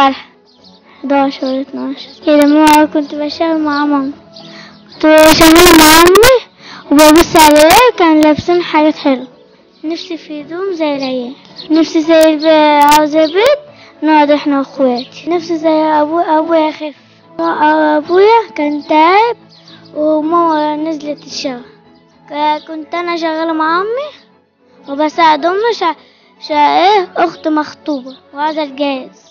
فرح 11 ولا 12 كده ما كنت بشتغل مع ماما كنت شغالة مع أمي وببص عليها كان لابسين حاجات حلوة نفسي في هدوم زي العيال نفسي زي الب- عاوزة بيت نقعد احنا واخواتي نفسي زي أبو أبويا يخف أبويا كان تعب وماما نزلت الشغل ك- كنت أنا شغالة مع أمي وبساعد أمي شا... شا إيه أخت مخطوبة وعايزة الجواز